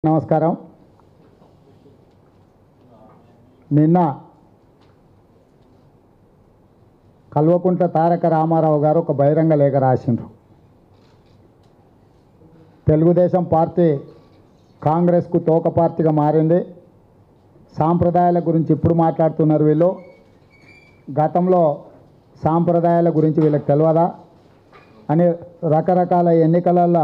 నమస్కారం నిన్న కల్వకుంట్ల తారక రామారావు గారు ఒక బహిరంగ లేఖ రాసిండ్రు తెలుగుదేశం పార్టీ కాంగ్రెస్కు తోక పార్టీగా మారింది సాంప్రదాయాల గురించి ఇప్పుడు మాట్లాడుతున్నారు వీళ్ళు గతంలో సాంప్రదాయాల గురించి వీళ్ళకి తెలియదా అని రకరకాల ఎన్నికలలో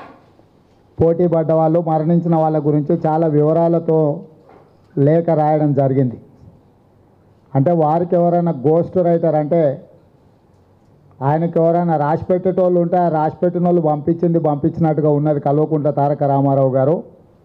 పోటీ పడ్డ వాళ్ళు మరణించిన వాళ్ళ గురించి చాలా వివరాలతో లేఖ రాయడం జరిగింది అంటే వారికి ఎవరైనా గోస్ట్ రైటర్ అంటే ఆయనకి ఎవరైనా రాసి పెట్టేటోళ్ళు ఉంటే ఆ రాసి పెట్టిన వాళ్ళు పంపించింది పంపించినట్టుగా ఉన్నది కల్వకుంట్ల తారక రామారావు గారు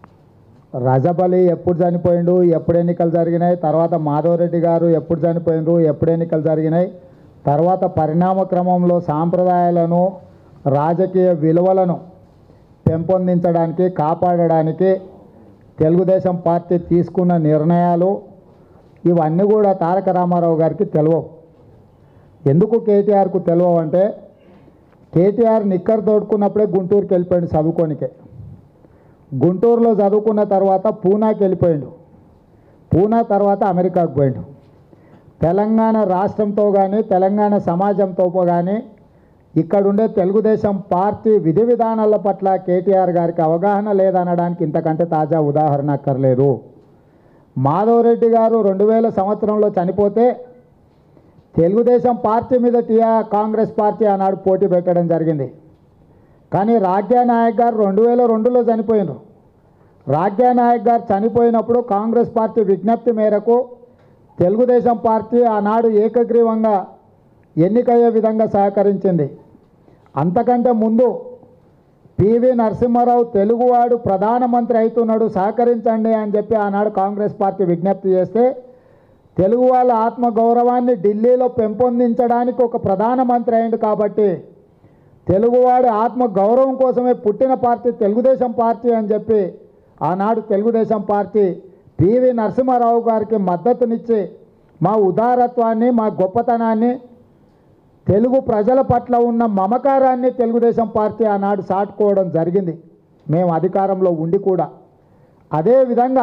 రజబలి ఎప్పుడు చనిపోయిండు ఎప్పుడు ఎన్నికలు జరిగినాయి తర్వాత మాధవరెడ్డి గారు ఎప్పుడు చనిపోయిండ్రు ఎప్పుడు ఎన్నికలు జరిగినాయి తర్వాత పరిణామ క్రమంలో సాంప్రదాయాలను రాజకీయ విలువలను పెంపొందించడానికి కాపాడడానికి తెలుగుదేశం పార్టీ తీసుకున్న నిర్ణయాలు ఇవన్నీ కూడా తారక రామారావు గారికి తెలియవు ఎందుకు కేటీఆర్కు తెలియవు అంటే కేటీఆర్ నిక్కర్ తోడుకున్నప్పుడే గుంటూరుకి వెళ్ళిపోయాడు చదువుకోనికే గుంటూరులో చదువుకున్న తర్వాత పూనాకి వెళ్ళిపోయాడు పూనా తర్వాత అమెరికాకు పోయాడు తెలంగాణ రాష్ట్రంతో కానీ తెలంగాణ సమాజంతో కానీ ఇక్కడుండే తెలుగుదేశం పార్టీ విధి విధానాల పట్ల కేటీఆర్ గారికి అవగాహన లేదనడానికి ఇంతకంటే తాజా ఉదాహరణ అక్కర్లేదు మాధవరెడ్డి గారు రెండు వేల సంవత్సరంలో చనిపోతే తెలుగుదేశం పార్టీ మీద టీఆర్ కాంగ్రెస్ పార్టీ ఆనాడు పోటీ పెట్టడం జరిగింది కానీ రాజ్యా నాయక్ గారు రెండు వేల రెండులో చనిపోయినారు రాజ్యా నాయక్ గారు చనిపోయినప్పుడు కాంగ్రెస్ పార్టీ విజ్ఞప్తి మేరకు తెలుగుదేశం పార్టీ ఆనాడు ఏకగ్రీవంగా ఎన్నికయ్యే విధంగా సహకరించింది అంతకంటే ముందు పివి నరసింహారావు తెలుగువాడు ప్రధానమంత్రి అవుతున్నాడు సహకరించండి అని చెప్పి ఆనాడు కాంగ్రెస్ పార్టీ విజ్ఞప్తి చేస్తే తెలుగు వాళ్ళ ఆత్మగౌరవాన్ని ఢిల్లీలో పెంపొందించడానికి ఒక ప్రధానమంత్రి అయింది కాబట్టి తెలుగువాడి ఆత్మ గౌరవం కోసమే పుట్టిన పార్టీ తెలుగుదేశం పార్టీ అని చెప్పి ఆనాడు తెలుగుదేశం పార్టీ పివి నరసింహారావు గారికి మద్దతునిచ్చి మా ఉదారత్వాన్ని మా గొప్పతనాన్ని తెలుగు ప్రజల పట్ల ఉన్న మమకారాన్ని తెలుగుదేశం పార్టీ ఆనాడు సాటుకోవడం జరిగింది మేము అధికారంలో ఉండి కూడా అదేవిధంగా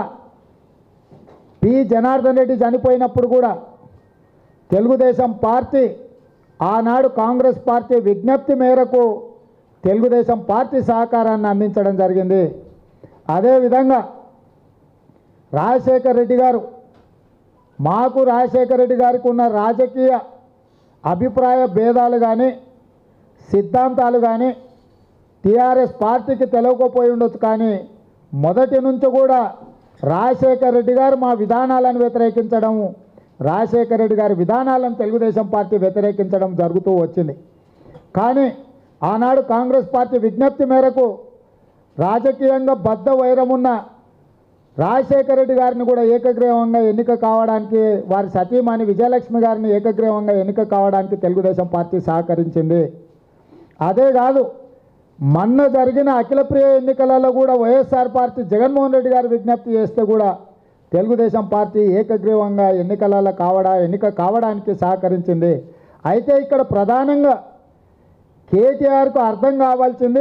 పి జనార్దన్ రెడ్డి చనిపోయినప్పుడు కూడా తెలుగుదేశం పార్టీ ఆనాడు కాంగ్రెస్ పార్టీ విజ్ఞప్తి మేరకు తెలుగుదేశం పార్టీ సహకారాన్ని అందించడం జరిగింది అదేవిధంగా రాజశేఖర్ రెడ్డి గారు మాకు రాజశేఖర రెడ్డి గారికి ఉన్న రాజకీయ అభిప్రాయ భేదాలు కానీ సిద్ధాంతాలు కానీ టీఆర్ఎస్ పార్టీకి తెలియకపోయి ఉండొచ్చు కానీ మొదటి నుంచి కూడా రాజశేఖర రెడ్డి గారు మా విధానాలను వ్యతిరేకించడం రాజశేఖర రెడ్డి గారి విధానాలను తెలుగుదేశం పార్టీ వ్యతిరేకించడం జరుగుతూ వచ్చింది కానీ ఆనాడు కాంగ్రెస్ పార్టీ విజ్ఞప్తి మేరకు రాజకీయంగా బద్ధ వైరమున్న రాజశేఖర రెడ్డి గారిని కూడా ఏకగ్రీవంగా ఎన్నిక కావడానికి వారి సతీమణి విజయలక్ష్మి గారిని ఏకగ్రీవంగా ఎన్నిక కావడానికి తెలుగుదేశం పార్టీ సహకరించింది అదే కాదు మొన్న జరిగిన అఖిలప్రియ ఎన్నికలలో కూడా వైఎస్ఆర్ పార్టీ జగన్మోహన్ రెడ్డి గారు విజ్ఞప్తి చేస్తే కూడా తెలుగుదేశం పార్టీ ఏకగ్రీవంగా ఎన్నికలలో కావడా ఎన్నిక కావడానికి సహకరించింది అయితే ఇక్కడ ప్రధానంగా కేటీఆర్కు అర్థం కావాల్సింది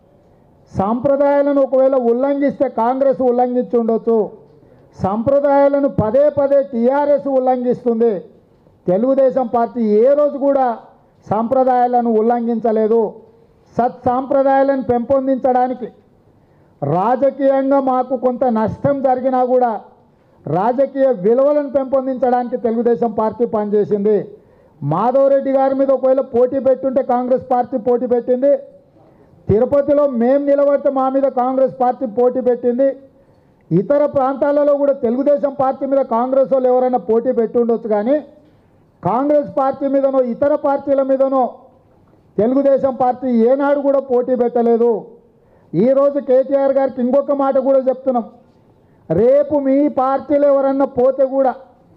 సాంప్రదాయాలను ఒకవేళ ఉల్లంఘిస్తే కాంగ్రెస్ ఉల్లంఘించి ఉండొచ్చు సాంప్రదాయాలను పదే పదే టీఆర్ఎస్ ఉల్లంఘిస్తుంది తెలుగుదేశం పార్టీ ఏ రోజు కూడా సాంప్రదాయాలను ఉల్లంఘించలేదు సత్ సాంప్రదాయాలను పెంపొందించడానికి రాజకీయంగా మాకు కొంత నష్టం జరిగినా కూడా రాజకీయ విలువలను పెంపొందించడానికి తెలుగుదేశం పార్టీ పనిచేసింది మాధవరెడ్డి గారి మీద ఒకవేళ పోటీ పెట్టుంటే కాంగ్రెస్ పార్టీ పోటీ పెట్టింది తిరుపతిలో మేం నిలబడితే మా మీద కాంగ్రెస్ పార్టీ పోటీ పెట్టింది ఇతర ప్రాంతాలలో కూడా తెలుగుదేశం పార్టీ మీద కాంగ్రెస్ వాళ్ళు ఎవరైనా పోటీ పెట్టి ఉండొచ్చు కానీ కాంగ్రెస్ పార్టీ మీదనో ఇతర పార్టీల మీదనో తెలుగుదేశం పార్టీ ఏనాడు కూడా పోటీ పెట్టలేదు ఈరోజు కేటీఆర్ గారికి ఇంకొక మాట కూడా చెప్తున్నాం రేపు మీ పార్టీలో ఎవరన్నా పోతే కూడా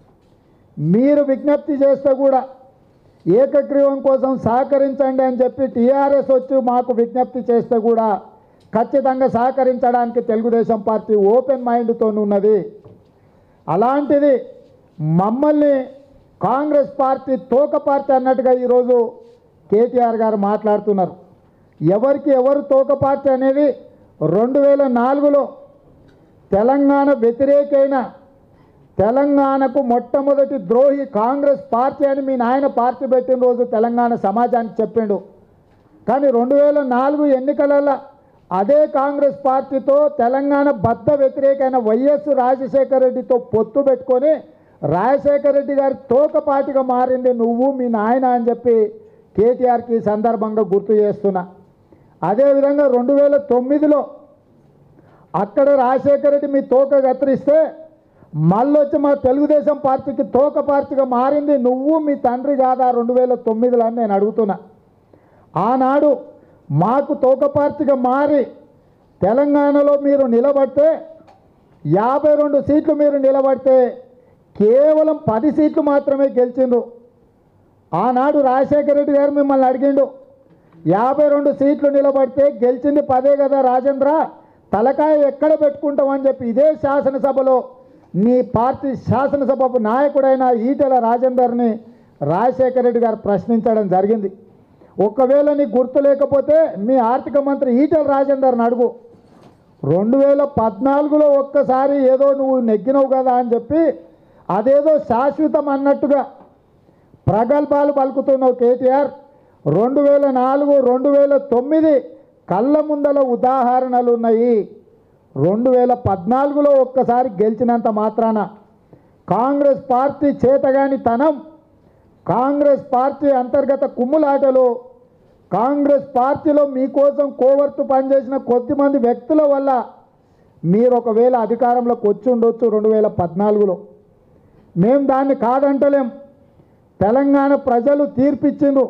మీరు విజ్ఞప్తి చేస్తే కూడా ఏకగ్రీవం కోసం సహకరించండి అని చెప్పి టీఆర్ఎస్ వచ్చి మాకు విజ్ఞప్తి చేస్తే కూడా ఖచ్చితంగా సహకరించడానికి తెలుగుదేశం పార్టీ ఓపెన్ మైండ్తో ఉన్నది అలాంటిది మమ్మల్ని కాంగ్రెస్ పార్టీ తోక పార్టీ అన్నట్టుగా ఈరోజు కేటీఆర్ గారు మాట్లాడుతున్నారు ఎవరికి ఎవరు తోక పార్టీ అనేది రెండు వేల నాలుగులో తెలంగాణ వ్యతిరేకైన తెలంగాణకు మొట్టమొదటి ద్రోహి కాంగ్రెస్ పార్టీ అని మీ నాయన పార్టీ పెట్టిన రోజు తెలంగాణ సమాజానికి చెప్పిండు కానీ రెండు వేల నాలుగు ఎన్నికలలో అదే కాంగ్రెస్ పార్టీతో తెలంగాణ బద్ద వ్యతిరేకైన వైఎస్ రాజశేఖర రెడ్డితో పొత్తు పెట్టుకొని రాజశేఖర రెడ్డి గారి తోకపాటిగా మారింది నువ్వు మీ నాయన అని చెప్పి కేటీఆర్కి ఈ సందర్భంగా గుర్తు చేస్తున్నా అదేవిధంగా రెండు వేల తొమ్మిదిలో అక్కడ రాజశేఖర రెడ్డి మీ తోక కత్తిరిస్తే మళ్ళొచ్చి మా తెలుగుదేశం పార్టీకి తోక పార్టీగా మారింది నువ్వు మీ తండ్రి కాదా రెండు వేల తొమ్మిదిలో అని నేను అడుగుతున్నా ఆనాడు మాకు తోక పార్టీగా మారి తెలంగాణలో మీరు నిలబడితే యాభై రెండు సీట్లు మీరు నిలబడితే కేవలం పది సీట్లు మాత్రమే గెలిచిండ్రు ఆనాడు రాజశేఖర రెడ్డి గారు మిమ్మల్ని అడిగిండు యాభై రెండు సీట్లు నిలబడితే గెలిచింది పదే కదా రాజేంద్ర తలకాయ ఎక్కడ పెట్టుకుంటామని చెప్పి ఇదే శాసనసభలో నీ పార్టీ శాసనసభకు నాయకుడైన ఈటెల రాజేందర్ని రాజశేఖర రెడ్డి గారు ప్రశ్నించడం జరిగింది ఒకవేళ నీకు గుర్తు లేకపోతే మీ ఆర్థిక మంత్రి ఈటెల రాజేందర్ని అడుగు రెండు వేల పద్నాలుగులో ఒక్కసారి ఏదో నువ్వు నెగ్గినవు కదా అని చెప్పి అదేదో శాశ్వతం అన్నట్టుగా ప్రగల్భాలు పలుకుతున్నావు కేటీఆర్ రెండు వేల నాలుగు రెండు వేల తొమ్మిది కళ్ళ ముందల ఉదాహరణలు ఉన్నాయి రెండు వేల పద్నాలుగులో ఒక్కసారి గెలిచినంత మాత్రాన కాంగ్రెస్ పార్టీ చేతగాని తనం కాంగ్రెస్ పార్టీ అంతర్గత కుమ్ములాటలు కాంగ్రెస్ పార్టీలో మీకోసం కోవర్తు పనిచేసిన కొద్దిమంది వ్యక్తుల వల్ల మీరు ఒకవేళ అధికారంలోకి వచ్చి ఉండొచ్చు రెండు వేల పద్నాలుగులో మేము దాన్ని కాదంటలేం తెలంగాణ ప్రజలు తీర్పిచ్చిండ్రు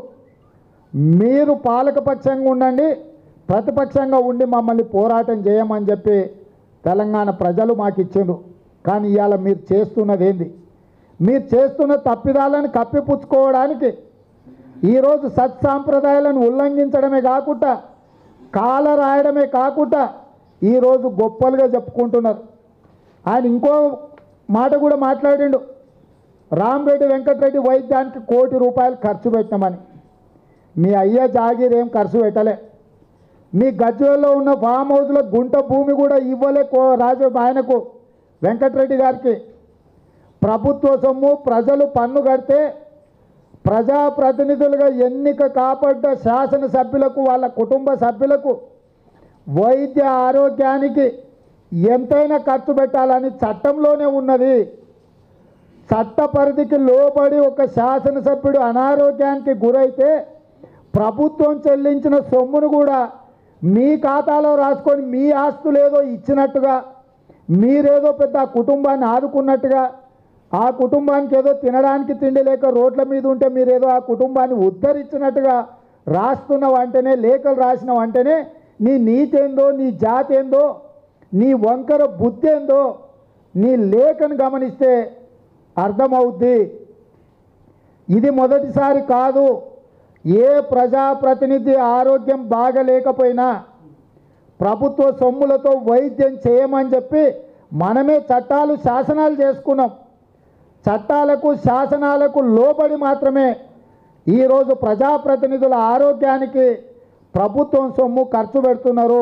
మీరు పాలకపక్షంగా ఉండండి ప్రతిపక్షంగా ఉండి మమ్మల్ని పోరాటం చేయమని చెప్పి తెలంగాణ ప్రజలు మాకు ఇచ్చిండ్రు కానీ ఇవాళ మీరు చేస్తున్నది ఏంది మీరు చేస్తున్న తప్పిదాలను కప్పిపుచ్చుకోవడానికి ఈరోజు సత్సాంప్రదాయాలను ఉల్లంఘించడమే కాకుండా కాల రాయడమే కాకుండా ఈరోజు గొప్పలుగా చెప్పుకుంటున్నారు ఆయన ఇంకో మాట కూడా మాట్లాడిండు రామరెడ్డి వెంకటరెడ్డి వైద్యానికి కోటి రూపాయలు ఖర్చు పెట్టినామని మీ అయ్య జాగీర్ ఏం ఖర్చు పెట్టలే మీ గజ్వేల్లో ఉన్న ఫామ్ హౌస్లో గుంట భూమి కూడా ఇవ్వలే కో రాజు ఆయనకు వెంకటరెడ్డి గారికి ప్రభుత్వ సొమ్ము ప్రజలు పన్ను కడితే ప్రజాప్రతినిధులుగా ఎన్నిక కాపాడ్డ శాసనసభ్యులకు వాళ్ళ కుటుంబ సభ్యులకు వైద్య ఆరోగ్యానికి ఎంతైనా ఖర్చు పెట్టాలని చట్టంలోనే ఉన్నది చట్ట పరిధికి లోబడి ఒక శాసనసభ్యుడు అనారోగ్యానికి గురైతే ప్రభుత్వం చెల్లించిన సొమ్మును కూడా మీ ఖాతాలో రాసుకొని మీ ఆస్తులేదో ఇచ్చినట్టుగా మీరేదో పెద్ద ఆ కుటుంబాన్ని ఆదుకున్నట్టుగా ఆ కుటుంబానికి ఏదో తినడానికి తిండి లేక రోడ్ల మీద ఉంటే మీరేదో ఆ కుటుంబాన్ని ఉద్ధరించినట్టుగా రాస్తున్న వెంటనే లేఖలు రాసిన వెంటనే నీ నీతి ఏందో నీ జాతి ఏందో నీ వంకర బుద్ధి ఏందో నీ లేఖను గమనిస్తే అర్థమవుద్ది ఇది మొదటిసారి కాదు ఏ ప్రజాప్రతినిధి ఆరోగ్యం బాగలేకపోయినా ప్రభుత్వ సొమ్ములతో వైద్యం చేయమని చెప్పి మనమే చట్టాలు శాసనాలు చేసుకున్నాం చట్టాలకు శాసనాలకు లోబడి మాత్రమే ఈరోజు ప్రజాప్రతినిధుల ఆరోగ్యానికి ప్రభుత్వం సొమ్ము ఖర్చు పెడుతున్నారు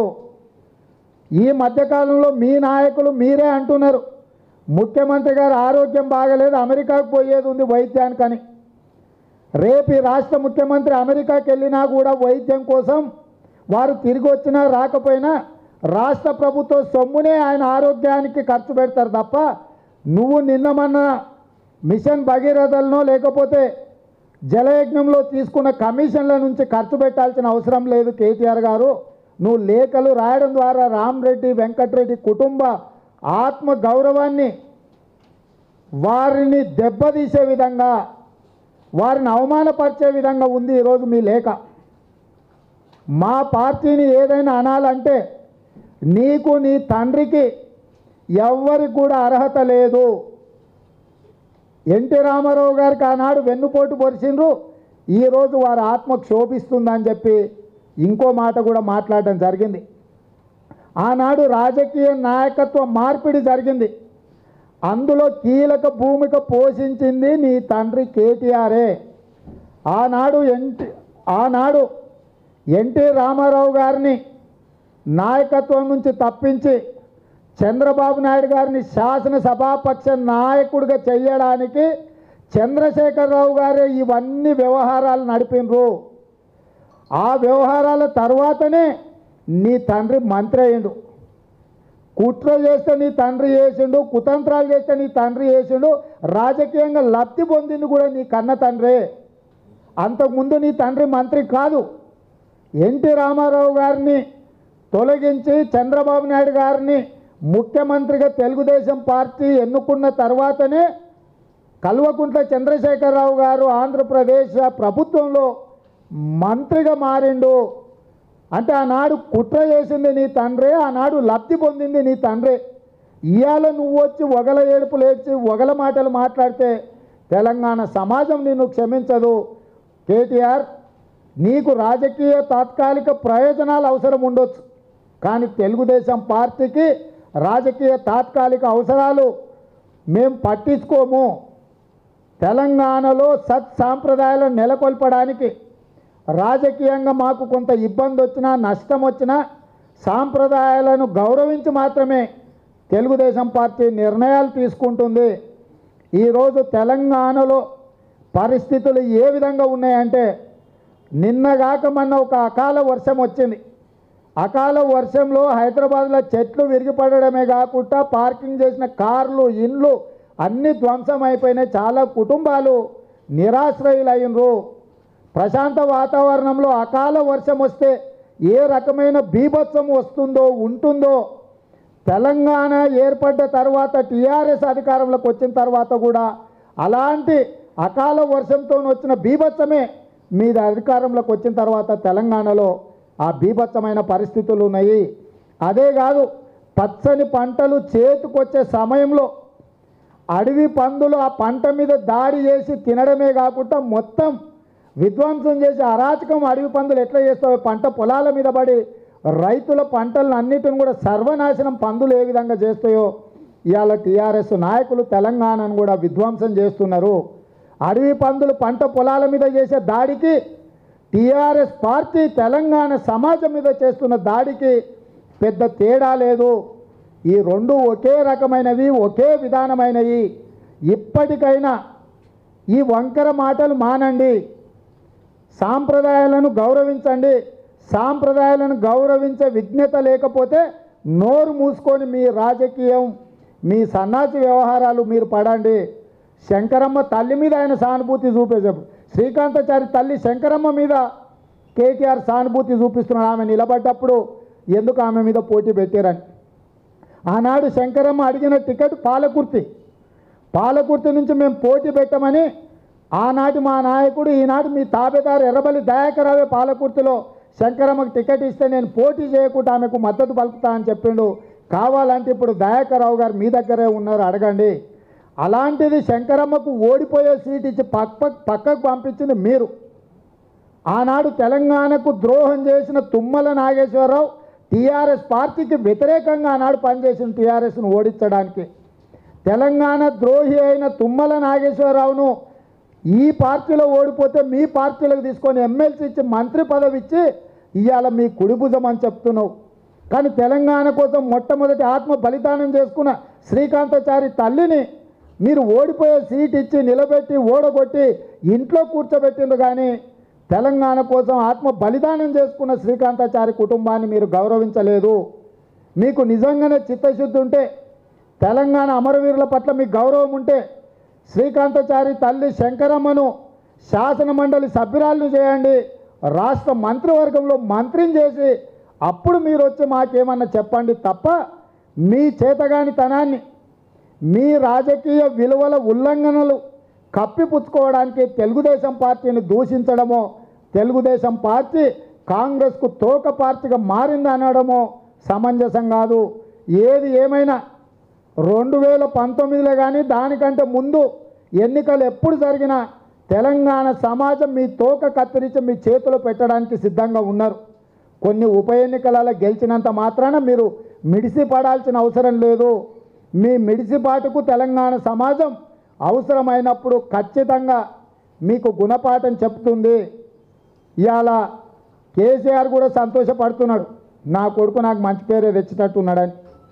ఈ మధ్యకాలంలో మీ నాయకులు మీరే అంటున్నారు ముఖ్యమంత్రి గారు ఆరోగ్యం బాగలేదు అమెరికాకు పోయేది ఉంది వైద్యానికని రేపు ఈ రాష్ట్ర ముఖ్యమంత్రి అమెరికాకి వెళ్ళినా కూడా వైద్యం కోసం వారు తిరిగి వచ్చినా రాకపోయినా రాష్ట్ర ప్రభుత్వ సొమ్మునే ఆయన ఆరోగ్యానికి ఖర్చు పెడతారు తప్ప నువ్వు నిన్న మొన్న మిషన్ భగీరథలనో లేకపోతే జలయజ్ఞంలో తీసుకున్న కమిషన్ల నుంచి ఖర్చు పెట్టాల్సిన అవసరం లేదు కేటీఆర్ గారు నువ్వు లేఖలు రాయడం ద్వారా రామరెడ్డి వెంకటరెడ్డి కుటుంబ ఆత్మ గౌరవాన్ని వారిని దెబ్బతీసే విధంగా వారిని అవమానపరిచే విధంగా ఉంది ఈరోజు మీ లేఖ మా పార్టీని ఏదైనా అనాలంటే నీకు నీ తండ్రికి ఎవ్వరికి కూడా అర్హత లేదు ఎన్టీ రామారావు గారికి ఆనాడు వెన్నుపోటు పొరిచిండ్రు ఈరోజు వారి ఆత్మ క్షోభిస్తుందని చెప్పి ఇంకో మాట కూడా మాట్లాడడం జరిగింది ఆనాడు రాజకీయ నాయకత్వ మార్పిడి జరిగింది అందులో కీలక భూమిక పోషించింది నీ తండ్రి కేటీఆరే ఆనాడు ఎన్టీ ఆనాడు ఎన్టీ రామారావు గారిని నాయకత్వం నుంచి తప్పించి చంద్రబాబు నాయుడు గారిని శాసనసభాపక్ష నాయకుడిగా చేయడానికి చంద్రశేఖరరావు గారే ఇవన్నీ వ్యవహారాలు నడిపినరు ఆ వ్యవహారాల తర్వాతనే నీ తండ్రి మంత్రి అయ్యిండు కుట్ర చేస్తే నీ తండ్రి చేసిండు కుతంత్రాలు చేస్తే నీ తండ్రి చేసిండు రాజకీయంగా లబ్ధి పొందింది కూడా నీ కన్న తండ్రే అంతకుముందు నీ తండ్రి మంత్రి కాదు ఎన్టీ రామారావు గారిని తొలగించి చంద్రబాబు నాయుడు గారిని ముఖ్యమంత్రిగా తెలుగుదేశం పార్టీ ఎన్నుకున్న తర్వాతనే కల్వకుంట్ల చంద్రశేఖరరావు గారు ఆంధ్రప్రదేశ్ ప్రభుత్వంలో మంత్రిగా మారిండు అంటే ఆనాడు కుట్ర చేసింది నీ తండ్రే ఆనాడు లబ్ధి పొందింది నీ తండ్రే ఇవాళ నువ్వు వచ్చి ఒగల ఏడుపులు ఏడ్చి ఒగల మాటలు మాట్లాడితే తెలంగాణ సమాజం నిన్ను క్షమించదు కేటీఆర్ నీకు రాజకీయ తాత్కాలిక ప్రయోజనాలు అవసరం ఉండొచ్చు కానీ తెలుగుదేశం పార్టీకి రాజకీయ తాత్కాలిక అవసరాలు మేము పట్టించుకోము తెలంగాణలో సత్ సాంప్రదాయాలను నెలకొల్పడానికి రాజకీయంగా మాకు కొంత ఇబ్బంది వచ్చినా నష్టం వచ్చినా సాంప్రదాయాలను గౌరవించి మాత్రమే తెలుగుదేశం పార్టీ నిర్ణయాలు తీసుకుంటుంది ఈరోజు తెలంగాణలో పరిస్థితులు ఏ విధంగా ఉన్నాయంటే నిన్నగాక మొన్న ఒక అకాల వర్షం వచ్చింది అకాల వర్షంలో హైదరాబాద్లో చెట్లు విరిగిపడడమే కాకుండా పార్కింగ్ చేసిన కార్లు ఇండ్లు అన్ని ధ్వంసం అయిపోయినాయి చాలా కుటుంబాలు నిరాశ్రయులైనరు ప్రశాంత వాతావరణంలో అకాల వర్షం వస్తే ఏ రకమైన బీభత్సం వస్తుందో ఉంటుందో తెలంగాణ ఏర్పడ్డ తర్వాత టీఆర్ఎస్ అధికారంలోకి వచ్చిన తర్వాత కూడా అలాంటి అకాల వర్షంతో వచ్చిన బీభత్సమే మీద అధికారంలోకి వచ్చిన తర్వాత తెలంగాణలో ఆ బీభత్సమైన పరిస్థితులు ఉన్నాయి అదే కాదు పచ్చని పంటలు చేతికొచ్చే సమయంలో అడవి పందులు ఆ పంట మీద దాడి చేసి తినడమే కాకుండా మొత్తం విధ్వంసం చేసి అరాచకం అడవి పందులు ఎట్లా చేస్తావు పంట పొలాల మీద పడి రైతుల పంటలను అన్నిటిని కూడా సర్వనాశనం పందులు ఏ విధంగా చేస్తాయో ఇవాళ టీఆర్ఎస్ నాయకులు తెలంగాణను కూడా విధ్వంసం చేస్తున్నారు అడవి పందులు పంట పొలాల మీద చేసే దాడికి టీఆర్ఎస్ పార్టీ తెలంగాణ సమాజం మీద చేస్తున్న దాడికి పెద్ద తేడా లేదు ఈ రెండు ఒకే రకమైనవి ఒకే విధానమైనవి ఇప్పటికైనా ఈ వంకర మాటలు మానండి సాంప్రదాయాలను గౌరవించండి సాంప్రదాయాలను గౌరవించే విజ్ఞత లేకపోతే నోరు మూసుకొని మీ రాజకీయం మీ సన్నాసి వ్యవహారాలు మీరు పడండి శంకరమ్మ తల్లి మీద ఆయన సానుభూతి చూపేశారు శ్రీకాంతాచారి తల్లి శంకరమ్మ మీద కేటీఆర్ సానుభూతి చూపిస్తున్నాడు ఆమె నిలబడ్డప్పుడు ఎందుకు ఆమె మీద పోటీ పెట్టారని ఆనాడు శంకరమ్మ అడిగిన టికెట్ పాలకుర్తి పాలకుర్తి నుంచి మేము పోటీ పెట్టమని ఆనాటి మా నాయకుడు ఈనాటి మీ తాబేదారు ఎర్రబల్లి దయాకరావే పాలకుర్తిలో శంకరమ్మకి టికెట్ ఇస్తే నేను పోటీ చేయకుండా ఆమెకు మద్దతు పలుకుతా అని చెప్పిండు కావాలంటే ఇప్పుడు దయాకరావు గారు మీ దగ్గరే ఉన్నారు అడగండి అలాంటిది శంకరమ్మకు ఓడిపోయే సీట్ ఇచ్చి పక్క పక్కకు పంపించింది మీరు ఆనాడు తెలంగాణకు ద్రోహం చేసిన తుమ్మల నాగేశ్వరరావు టీఆర్ఎస్ పార్టీకి వ్యతిరేకంగా ఆనాడు పనిచేసిన టీఆర్ఎస్ను ఓడించడానికి తెలంగాణ ద్రోహి అయిన తుమ్మల నాగేశ్వరరావును ఈ పార్టీలో ఓడిపోతే మీ పార్టీలకు తీసుకొని ఎమ్మెల్సీ ఇచ్చి మంత్రి పదవి ఇచ్చి ఇవాళ మీ కుడిభుజం అని చెప్తున్నావు కానీ తెలంగాణ కోసం మొట్టమొదటి ఆత్మ బలిదానం చేసుకున్న శ్రీకాంతాచారి తల్లిని మీరు ఓడిపోయే సీట్ ఇచ్చి నిలబెట్టి ఓడగొట్టి ఇంట్లో కూర్చోబెట్టిండ్రు కానీ తెలంగాణ కోసం ఆత్మ బలిదానం చేసుకున్న శ్రీకాంతాచారి కుటుంబాన్ని మీరు గౌరవించలేదు మీకు నిజంగానే చిత్తశుద్ధి ఉంటే తెలంగాణ అమరవీరుల పట్ల మీకు గౌరవం ఉంటే శ్రీకాంతాచారి తల్లి శంకరమ్మను శాసన మండలి సభ్యురాలను చేయండి రాష్ట్ర మంత్రివర్గంలో మంత్రిని చేసి అప్పుడు మీరు వచ్చి మాకేమన్నా చెప్పండి తప్ప మీ చేతగానితనాన్ని మీ రాజకీయ విలువల ఉల్లంఘనలు కప్పిపుచ్చుకోవడానికి తెలుగుదేశం పార్టీని దూషించడమో తెలుగుదేశం పార్టీ కాంగ్రెస్కు తోక పార్టీగా మారింది అనడమో సమంజసం కాదు ఏది ఏమైనా రెండు వేల పంతొమ్మిదిలో కానీ దానికంటే ముందు ఎన్నికలు ఎప్పుడు జరిగినా తెలంగాణ సమాజం మీ తోక కత్తిరించి మీ చేతిలో పెట్టడానికి సిద్ధంగా ఉన్నారు కొన్ని ఉప ఎన్నికలలో గెలిచినంత మాత్రాన మీరు మిడిసి పడాల్సిన అవసరం లేదు మీ మిడిసిపాటుకు తెలంగాణ సమాజం అవసరమైనప్పుడు ఖచ్చితంగా మీకు గుణపాఠం చెప్తుంది ఇవాళ కేసీఆర్ కూడా సంతోషపడుతున్నాడు నా కొడుకు నాకు మంచి పేరే తెచ్చేటట్టున్నాడని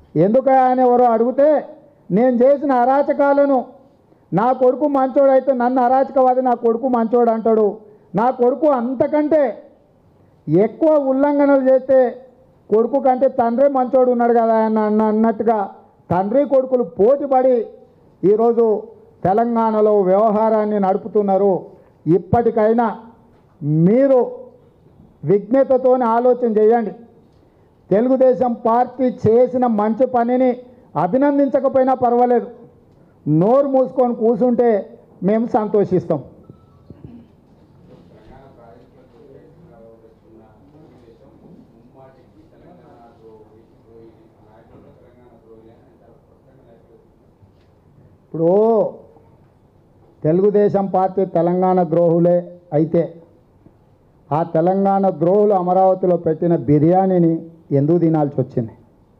ఎందుకు అని ఎవరో అడిగితే నేను చేసిన అరాచకాలను నా కొడుకు మంచోడు అయితే నన్ను అరాచకవాది నా కొడుకు మంచోడు అంటాడు నా కొడుకు అంతకంటే ఎక్కువ ఉల్లంఘనలు చేస్తే కొడుకు కంటే తండ్రి మంచోడు ఉన్నాడు కదా అని అన్న అన్నట్టుగా తండ్రి కొడుకులు పోటీపడి ఈరోజు తెలంగాణలో వ్యవహారాన్ని నడుపుతున్నారు ఇప్పటికైనా మీరు విజ్ఞతతో ఆలోచన చేయండి తెలుగుదేశం పార్టీ చేసిన మంచి పనిని అభినందించకపోయినా పర్వాలేదు నోరు మూసుకొని కూర్చుంటే మేము సంతోషిస్తాం తెలంగాణ ప్రాజెక్టులకు వ్యతిరేకంగా వస్తున్న తెలుగుదేశం ముమ్మాటికి తెలంగాణ ద్రోహి ద్రోహి నాయకులు తెలంగాణ ద్రోహి అని చాలా స్పష్టంగా నాయకులు ఇప్పుడు తెలుగుదేశం పార్టీ తెలంగాణ ద్రోహులే అయితే ఆ తెలంగాణ ద్రోహులు అమరావతిలో పెట్టిన బిర్యానీని ఎందుకు తినాల్సి వచ్చింది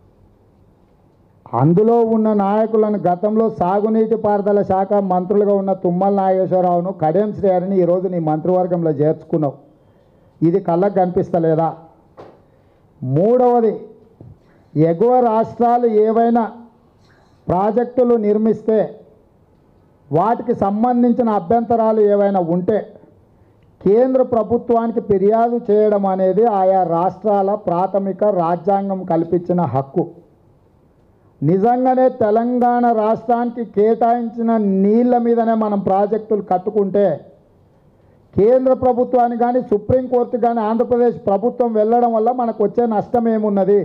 అందులో ఉన్న నాయకులను గతంలో సాగునీటి పారుదల శాఖ మంత్రులుగా ఉన్న తుమ్మల నాగేశ్వరరావును కడియం శ్రేయారిని ఈరోజు నీ మంత్రివర్గంలో చేర్చుకున్నావు ఇది కళ్ళకు కనిపిస్తలేదా మూడవది ఎగువ రాష్ట్రాలు ఏవైనా ప్రాజెక్టులు నిర్మిస్తే వాటికి సంబంధించిన అభ్యంతరాలు ఏవైనా ఉంటే కేంద్ర ప్రభుత్వానికి ఫిర్యాదు చేయడం అనేది ఆయా రాష్ట్రాల ప్రాథమిక రాజ్యాంగం కల్పించిన హక్కు నిజంగానే తెలంగాణ రాష్ట్రానికి కేటాయించిన నీళ్ళ మీదనే మనం ప్రాజెక్టులు కట్టుకుంటే కేంద్ర ప్రభుత్వాన్ని కానీ సుప్రీంకోర్టు కానీ ఆంధ్రప్రదేశ్ ప్రభుత్వం వెళ్ళడం వల్ల మనకు వచ్చే నష్టం ఏమున్నది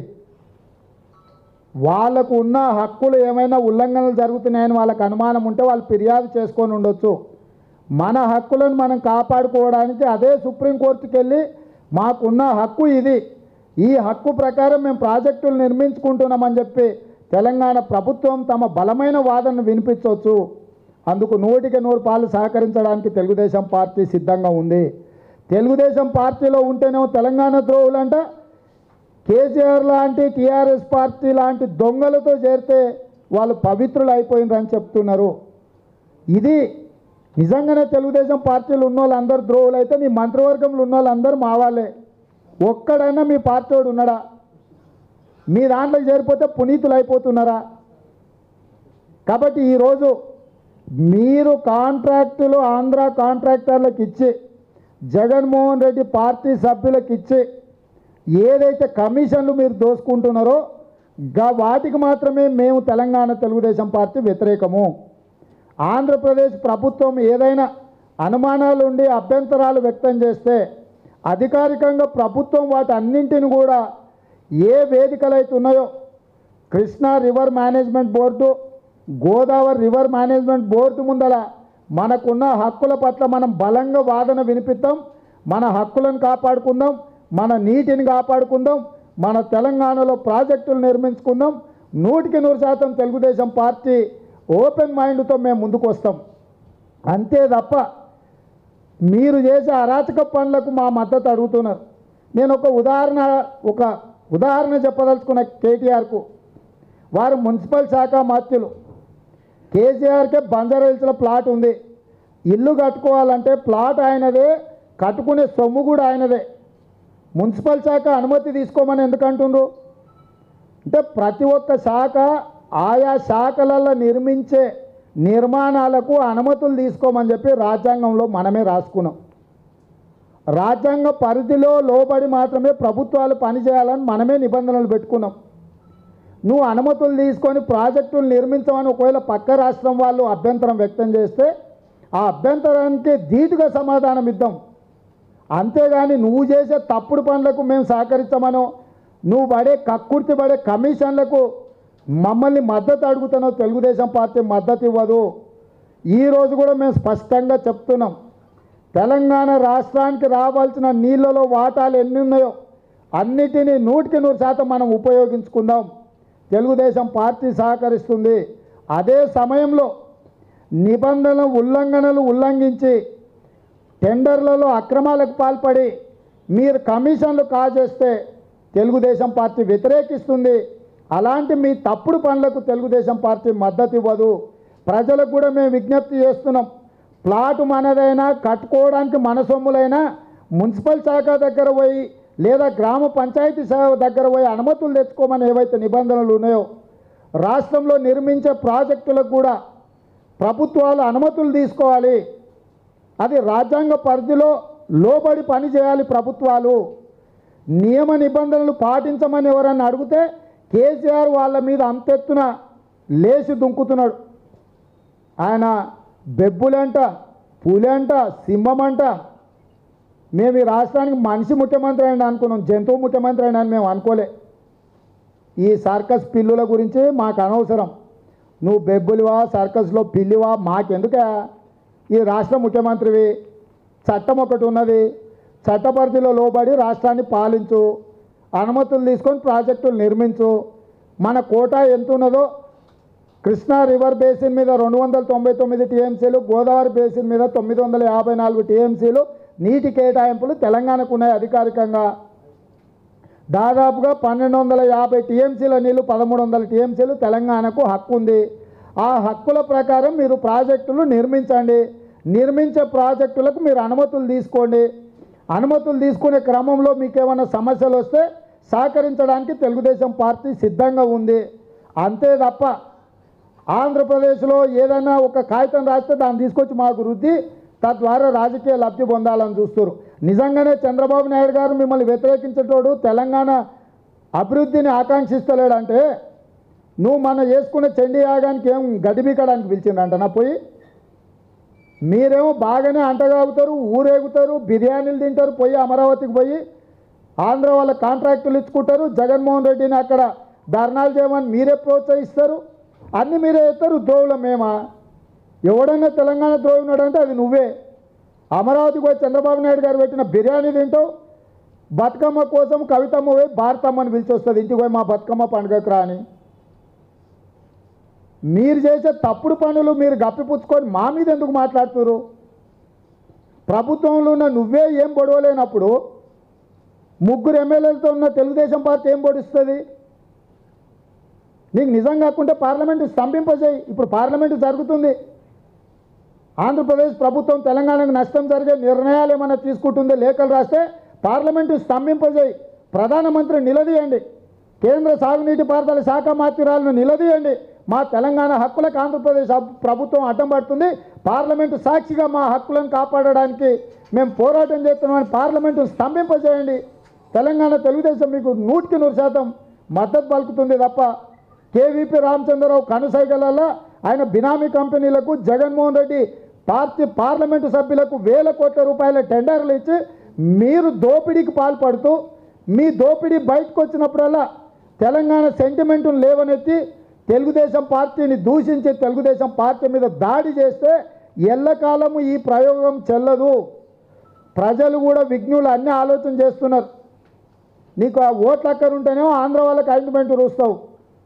వాళ్ళకు ఉన్న హక్కులు ఏమైనా ఉల్లంఘనలు జరుగుతున్నాయని వాళ్ళకి అనుమానం ఉంటే వాళ్ళు ఫిర్యాదు చేసుకొని ఉండొచ్చు మన హక్కులను మనం కాపాడుకోవడానికి అదే సుప్రీంకోర్టుకి వెళ్ళి మాకున్న హక్కు ఇది ఈ హక్కు ప్రకారం మేము ప్రాజెక్టులు నిర్మించుకుంటున్నామని చెప్పి తెలంగాణ ప్రభుత్వం తమ బలమైన వాదనను వినిపించవచ్చు అందుకు నూటికి నూరు పాలు సహకరించడానికి తెలుగుదేశం పార్టీ సిద్ధంగా ఉంది తెలుగుదేశం పార్టీలో ఉంటేనేమో తెలంగాణ ద్రోహులంట కేసీఆర్ లాంటి టీఆర్ఎస్ పార్టీ లాంటి దొంగలతో చేరితే వాళ్ళు పవిత్రులు అయిపోయినరని చెప్తున్నారు ఇది నిజంగానే తెలుగుదేశం పార్టీలు ఉన్న వాళ్ళందరూ ద్రోహులు అయితే నీ మంత్రివర్గంలో ఉన్న వాళ్ళందరూ మా వాళ్ళే ఒక్కడైనా మీ పార్టీ వాడు ఉన్నాడా మీ దాంట్లోకి చేరిపోతే పునీతులు అయిపోతున్నారా కాబట్టి ఈరోజు మీరు కాంట్రాక్టులు ఆంధ్ర కాంట్రాక్టర్లకు ఇచ్చి జగన్మోహన్ రెడ్డి పార్టీ సభ్యులకు ఇచ్చి ఏదైతే కమిషన్లు మీరు దోసుకుంటున్నారో గా వాటికి మాత్రమే మేము తెలంగాణ తెలుగుదేశం పార్టీ వ్యతిరేకము ఆంధ్రప్రదేశ్ ప్రభుత్వం ఏదైనా అనుమానాలు ఉండి అభ్యంతరాలు వ్యక్తం చేస్తే అధికారికంగా ప్రభుత్వం వాటి అన్నింటిని కూడా ఏ వేదికలు అయితే ఉన్నాయో Krishna river management board Godavari river management board ముందల మనకున్న హక్కుల పట్ల మనం బలంగా వాదన వినిపిద్దాం మన హక్కులను కాపాడుకుందాం మన నీటిని కాపాడుకుందాం మన తెలంగాణలో ప్రాజెక్టులు నిర్మించుకుందాం నూటికి నూరు శాతం తెలుగుదేశం పార్టీ ఓపెన్ మైండ్తో మేము ముందుకు వస్తాం అంతే తప్ప మీరు చేసే అరాచక పనులకు మా మద్దతు అడుగుతున్నారు నేను ఒక ఉదాహరణ ఒక ఉదాహరణ చెప్పదలుచుకున్న కేటీఆర్కు వారు మున్సిపల్ శాఖ మాత్యులు కేసీఆర్కే బంజారాహిల్స్లో ప్లాట్ ఉంది ఇల్లు కట్టుకోవాలంటే ప్లాట్ ఆయనదే కట్టుకునే సొమ్ము కూడా ఆయనదే మున్సిపల్ శాఖ అనుమతి తీసుకోమని ఎందుకు అంటుండ్రు అంటే ప్రతి ఒక్క శాఖ ఆయా శాఖలలో నిర్మించే నిర్మాణాలకు అనుమతులు తీసుకోమని చెప్పి రాజ్యాంగంలో మనమే రాసుకున్నాం రాజ్యాంగ పరిధిలో లోబడి మాత్రమే ప్రభుత్వాలు పనిచేయాలని మనమే నిబంధనలు పెట్టుకున్నాం నువ్వు అనుమతులు తీసుకొని ప్రాజెక్టులు నిర్మించమని ఒకవేళ పక్క రాష్ట్రం వాళ్ళు అభ్యంతరం వ్యక్తం చేస్తే ఆ అభ్యంతరానికి ధీటుగా సమాధానం ఇద్దాం అంతేగాని నువ్వు చేసే తప్పుడు పనులకు మేము సహకరించమనో నువ్వు పడే కక్కుర్తి పడే కమిషన్లకు మమ్మల్ని మద్దతు అడుగుతున్నావు తెలుగుదేశం పార్టీ మద్దతు ఇవ్వదు ఈరోజు కూడా మేము స్పష్టంగా చెప్తున్నాం తెలంగాణ రాష్ట్రానికి రావాల్సిన నీళ్ళలో వాటాలు ఎన్ని ఉన్నాయో అన్నిటినీ నూటికి నూరు శాతం మనం ఉపయోగించుకుందాం తెలుగుదేశం పార్టీ సహకరిస్తుంది అదే సమయంలో నిబంధనల ఉల్లంఘనలు ఉల్లంఘించి టెండర్లలో అక్రమాలకు పాల్పడి మీరు కమిషన్లు కాజేస్తే తెలుగుదేశం పార్టీ వ్యతిరేకిస్తుంది అలాంటి మీ తప్పుడు పనులకు తెలుగుదేశం పార్టీ మద్దతు ఇవ్వదు ప్రజలకు కూడా మేము విజ్ఞప్తి చేస్తున్నాం ప్లాట్ మనదైనా కట్టుకోవడానికి మన సొమ్ములైనా మున్సిపల్ శాఖ దగ్గర పోయి లేదా గ్రామ పంచాయతీ శాఖ దగ్గర పోయి అనుమతులు తెచ్చుకోమని ఏవైతే నిబంధనలు ఉన్నాయో రాష్ట్రంలో నిర్మించే ప్రాజెక్టులకు కూడా ప్రభుత్వాలు అనుమతులు తీసుకోవాలి అది రాజ్యాంగ పరిధిలో లోబడి పని చేయాలి ప్రభుత్వాలు నియమ నిబంధనలు పాటించమని ఎవరన్నా అడిగితే కేసీఆర్ వాళ్ళ మీద అంతెత్తున లేచి దుంకుతున్నాడు ఆయన బెబ్బులంట పులంట సింహమంట మేము ఈ రాష్ట్రానికి మనిషి ముఖ్యమంత్రి అయినా అనుకున్నాం జంతువు ముఖ్యమంత్రి అయినా అని మేము అనుకోలే ఈ సర్కస్ పిల్లుల గురించి మాకు అనవసరం నువ్వు బెబ్బులివా సర్కస్లో పిల్లివా మాకెందుకే ఈ రాష్ట్ర ముఖ్యమంత్రివి చట్టం ఒకటి ఉన్నది చట్టపరిధిలో లోబడి రాష్ట్రాన్ని పాలించు అనుమతులు తీసుకొని ప్రాజెక్టులు నిర్మించు మన కోటా ఎంత ఉన్నదో కృష్ణా రివర్ బేసిన్ మీద రెండు వందల తొంభై తొమ్మిది టీఎంసీలు గోదావరి బేసిన్ మీద తొమ్మిది వందల యాభై నాలుగు టీఎంసీలు నీటి కేటాయింపులు తెలంగాణకు ఉన్నాయి అధికారికంగా దాదాపుగా పన్నెండు వందల యాభై టీఎంసీల నీళ్లు పదమూడు వందల టీఎంసీలు తెలంగాణకు హక్కు ఉంది ఆ హక్కుల ప్రకారం మీరు ప్రాజెక్టులు నిర్మించండి నిర్మించే ప్రాజెక్టులకు మీరు అనుమతులు తీసుకోండి అనుమతులు తీసుకునే క్రమంలో మీకు ఏమైనా సమస్యలు వస్తే సహకరించడానికి తెలుగుదేశం పార్టీ సిద్ధంగా ఉంది అంతే తప్ప ఆంధ్రప్రదేశ్లో ఏదైనా ఒక కాగితం రాస్తే దాన్ని తీసుకొచ్చి మాకు రుద్ది తద్వారా రాజకీయ లబ్ధి పొందాలని చూస్తారు నిజంగానే చంద్రబాబు నాయుడు గారు మిమ్మల్ని వ్యతిరేకించేటోడు తెలంగాణ అభివృద్ధిని ఆకాంక్షిస్తలేడంటే నువ్వు మన చేసుకున్న చండీ యాగానికి ఏం గడిబికడానికి పిలిచిండంట నా పోయి మీరేమో బాగానే అంటగాగుతారు ఊరేగుతారు బిర్యానీలు తింటారు పోయి అమరావతికి పోయి ఆంధ్ర వాళ్ళ కాంట్రాక్టులు ఇచ్చుకుంటారు జగన్మోహన్ రెడ్డిని అక్కడ ధర్నాలు చేయమని మీరే ప్రోత్సహిస్తారు అన్నీ మీరే ఇస్తారు ద్రోవులం మేమా ఎవడన్నా తెలంగాణ ద్రోహినాడంటే అది నువ్వే అమరావతికి పోయి చంద్రబాబు నాయుడు గారు పెట్టిన బిర్యానీ తింటావు బతుకమ్మ కోసం కవితమ్మ పోయి భారతమ్మని పిలిచి వస్తుంది ఇంటికి పోయి మా బతుకమ్మ పండుగకు రా అని మీరు చేసే తప్పుడు పనులు మీరు గప్పిపుచ్చుకొని మా మీద ఎందుకు మాట్లాడుతున్నారు ప్రభుత్వంలో ఉన్న నువ్వే ఏం పొడవలేనప్పుడు ముగ్గురు ఎమ్మెల్యేలతో ఉన్న తెలుగుదేశం పార్టీ ఏం పొడిస్తుంది నీకు నిజం కాకుంటే పార్లమెంటు స్తంభింపజేయి ఇప్పుడు పార్లమెంటు జరుగుతుంది ఆంధ్రప్రదేశ్ ప్రభుత్వం తెలంగాణకు నష్టం జరిగే నిర్ణయాలు ఏమైనా తీసుకుంటుందో లేఖలు రాస్తే పార్లమెంటు స్తంభింపజేయి ప్రధానమంత్రి నిలదీయండి కేంద్ర సాగునీటి పారుదల శాఖ మాత్రాలను నిలదీయండి మా తెలంగాణ హక్కులకు ఆంధ్రప్రదేశ్ అబ్- ప్రభుత్వం అడ్డం పడుతుంది పార్లమెంటు సాక్షిగా మా హక్కులను కాపాడడానికి మేము పోరాటం చేస్తున్నామని పార్లమెంటు స్తంభింపజేయండి తెలంగాణ తెలుగుదేశం మీకు నూటికి నూరు శాతం మద్దతు పలుకుతుంది తప్ప కేవీపీ రామచంద్రరావు కనుసైగలలో ఆయన బినామీ కంపెనీలకు జగన్మోహన్ రెడ్డి పార్టీ పార్లమెంటు సభ్యులకు వేల కోట్ల రూపాయల టెండర్లు ఇచ్చి మీరు దోపిడీకి పాల్పడుతూ మీ దోపిడీ బయటకు వచ్చినప్పుడల్లా తెలంగాణ సెంటిమెంట్ను లేవనెత్తి తెలుగుదేశం పార్టీని దూషించి తెలుగుదేశం పార్టీ మీద దాడి చేస్తే ఎల్లకాలము ఈ ప్రయోగం చెల్లదు ప్రజలు కూడా విఘ్నులు అన్నీ ఆలోచన చేస్తున్నారు నీకు ఆ ఓట్ల అక్కర ఉంటేనేమో ఆంధ్ర వాళ్ళకి అయింట్మెంట్ రూస్తావు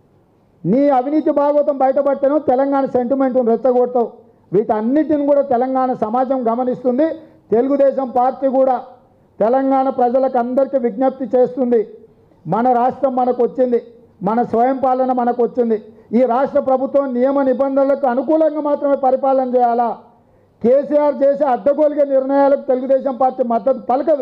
నీ అవినీతి భాగవతం బయటపడితేనో తెలంగాణ సెంటిమెంట్ను రెచ్చగొడతావు వీటన్నిటిని కూడా తెలంగాణ సమాజం గమనిస్తుంది తెలుగుదేశం పార్టీ కూడా తెలంగాణ ప్రజలకు అందరికీ విజ్ఞప్తి చేస్తుంది మన రాష్ట్రం మనకు వచ్చింది మన స్వయం పాలన మనకు వచ్చింది ఈ రాష్ట్ర ప్రభుత్వం నియమ నిబంధనలకు అనుకూలంగా మాత్రమే పరిపాలన చేయాలా కేసీఆర్ చేసే అడ్డగోలుగా నిర్ణయాలకు తెలుగుదేశం పార్టీ మద్దతు పలకదు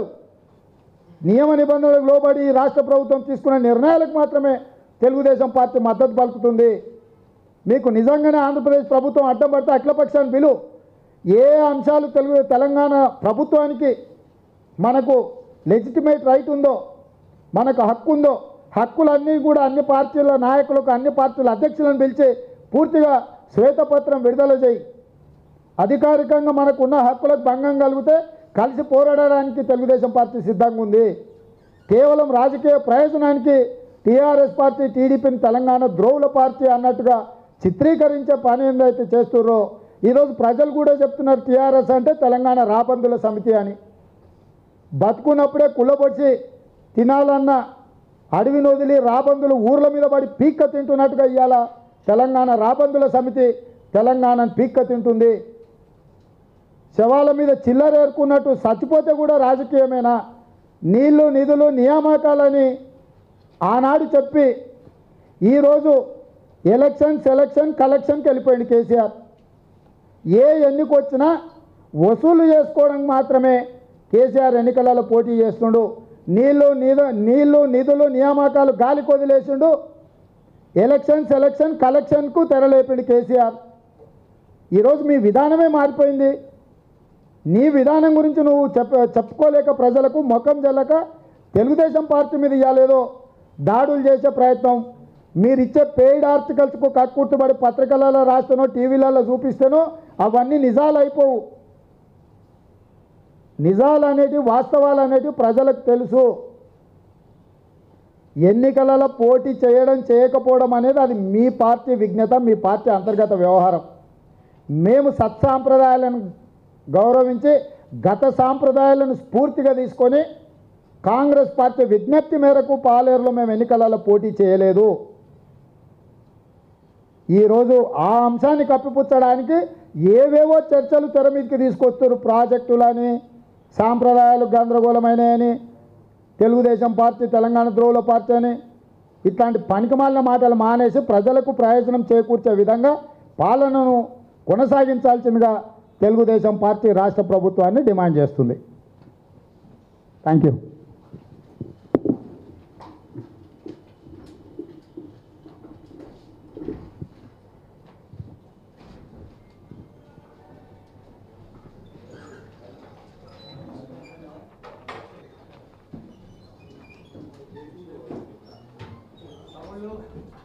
నియమ నిబంధనలకు లోబడి ఈ రాష్ట్ర ప్రభుత్వం తీసుకున్న నిర్ణయాలకు మాత్రమే తెలుగుదేశం పార్టీ మద్దతు పలుకుతుంది మీకు నిజంగానే ఆంధ్రప్రదేశ్ ప్రభుత్వం అడ్డం పడితే అఖిలపక్షాన్ని పిలు ఏ అంశాలు తెలుగు తెలంగాణ ప్రభుత్వానికి మనకు లెజిటిమేట్ రైట్ ఉందో మనకు హక్కు ఉందో హక్కులన్నీ కూడా అన్ని పార్టీల నాయకులకు అన్ని పార్టీల అధ్యక్షులను పిలిచి పూర్తిగా శ్వేతపత్రం విడుదల చేయి అధికారికంగా మనకున్న హక్కులకు భంగం కలిగితే కలిసి పోరాడడానికి తెలుగుదేశం పార్టీ సిద్ధంగా ఉంది కేవలం రాజకీయ ప్రయోజనానికి టీఆర్ఎస్ పార్టీ టీడీపీని తెలంగాణ ద్రోవుల పార్టీ అన్నట్టుగా చిత్రీకరించే పని ఏందైతే చేస్తుర్రో ఈరోజు ప్రజలు కూడా చెప్తున్నారు టీఆర్ఎస్ అంటే తెలంగాణ రాబందుల సమితి అని బతుకున్నప్పుడే కుళ్ళబొచ్చి తినాలన్న అడవిని వదిలి రాబందులు ఊర్ల మీద పడి పీక్క తింటున్నట్టుగా ఇవాళ తెలంగాణ రాబందుల సమితి తెలంగాణను పీక్క తింటుంది శవాల మీద చిల్లర ఏరుకున్నట్టు చచ్చిపోతే కూడా రాజకీయమేనా నీళ్లు నిధులు నియామకాలని ఆనాడు చెప్పి ఈరోజు ఎలక్షన్ సెలక్షన్ కలెక్షన్కి వెళ్ళిపోయింది కేసీఆర్ ఏ ఎన్నిక వచ్చినా వసూలు చేసుకోవడానికి మాత్రమే కేసీఆర్ ఎన్నికలలో పోటీ చేస్తుండు నీళ్లు నిధు నీళ్లు నిధులు నియామకాలు గాలికి వదిలేసిండు ఎలక్షన్ సెలక్షన్ కలెక్షన్కు తెరలేపిండి కేసీఆర్ ఈరోజు మీ విధానమే మారిపోయింది నీ విధానం గురించి నువ్వు చెప్ప చెప్పుకోలేక ప్రజలకు ముఖం జల్లక తెలుగుదేశం పార్టీ మీద ఇవ్వాలేదో దాడులు చేసే ప్రయత్నం మీరు ఇచ్చే పెయిడ్ ఆర్టికల్స్కు కక్కుర్తుబడి పత్రికలలో రాస్తేనో టీవీలలో చూపిస్తేనో అవన్నీ నిజాలు అయిపోవు నిజాలు అనేటివి వాస్తవాలు అనేటివి ప్రజలకు తెలుసు ఎన్నికలలో పోటీ చేయడం చేయకపోవడం అనేది అది మీ పార్టీ విజ్ఞత మీ పార్టీ అంతర్గత వ్యవహారం మేము సత్సాంప్రదాయాలను గౌరవించి గత సాంప్రదాయాలను స్ఫూర్తిగా తీసుకొని కాంగ్రెస్ పార్టీ విజ్ఞప్తి మేరకు పాలేరులో మేము ఎన్నికలలో పోటీ చేయలేదు ఈరోజు ఆ అంశాన్ని కప్పిపుచ్చడానికి ఏవేవో చర్చలు తెర మీదకి తీసుకొస్తారు ప్రాజెక్టులని సాంప్రదాయాలు గందరగోళమైనయని తెలుగుదేశం పార్టీ తెలంగాణ ద్రోవుల పార్టీ అని ఇట్లాంటి పనికిమాలిన మాటలు మానేసి ప్రజలకు ప్రయోజనం చేకూర్చే విధంగా పాలనను కొనసాగించాల్సిందిగా తెలుగుదేశం పార్టీ రాష్ట్ర ప్రభుత్వాన్ని డిమాండ్ చేస్తుంది థ్యాంక్ యూ సభలో